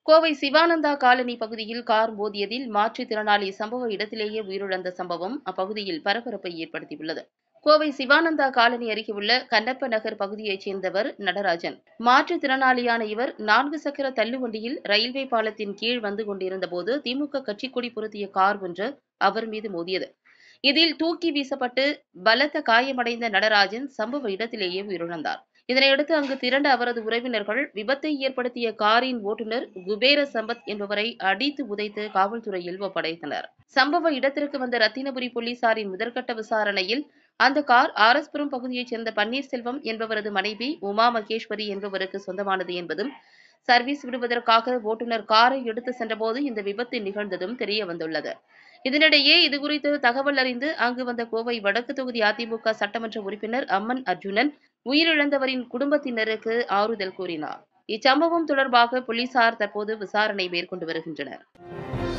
Kovai Sivananda colony பகுதியில் car மோதியதில் மாற்றுத்திறனாளி சம்பவ இடத்திலேயே உயிரிழந்த சம்பவம் அப்பகுதியில் பரபரப்பை ஏற்படுத்தியுள்ளது கோவை சிவானந்தா காலனி அருகே உள்ள கண்ணப்ப நகர் பகுதியைச் சேர்ந்தவர் நடராஜன் மாற்றுத்திறனாளியான இவர் நான்கு சக்கர தள்ளுவண்டியில் ரயில்வே பாலத்தின் கீழ் வந்து கொண்டிருந்தபோது திமுக கட்சிக் கொடி பொருத்திய கார் ஒன்று அவர் மீது மோதியது இதில் தூக்கி வீசப்பட்டு பலத்த காயமடைந்த நடராஜன் சம்பவ இடத்திலேயே உயிரிழந்தார் இதனையடுத்து அங்கு திரண்ட அவரது உறவினர்கள் விபத்தை ஏற்படுத்திய காரின் ஓட்டுநர் குபேர சம்பத் என்பவரை அடித்து உதைத்து காவல்துறையில் ஒப்படைத்தனர் சம்பவ இடத்திற்கு வந்த ரத்தினபுரி போலீசாரின் முதற்கட்ட விசாரணையில் அந்த கார் ஆர்எஸ்புரம் பகுதியைச் சேர்ந்த பன்னீர்செல்வம் என்பவரது மனைவி உமா மகேஸ்வரி என்பவருக்கு சொந்தமானது என்பதும் சர்வீஸ் விடுவதற்காக ஓட்டுநர் காரை எடுத்து சென்றபோது இந்த விபத்து நிகழ்ந்ததும் தெரிய வந்துள்ளது இதனிடையே இதுகுறித்து தகவல் அறிந்து அங்கு வந்த கோவை வடக்கு தொகுதி அதிமுக சட்டமன்ற உறுப்பினர் அம்மன் அர்ஜுனன் உயிரிழந்தவரின் குடும்பத்தினருக்கு ஆறுதல் கூறினார் இச்சம்பவம் தொடர்பாக போலீசார் தற்போது விசாரணை மேற்கொண்டு வருகின்றனர்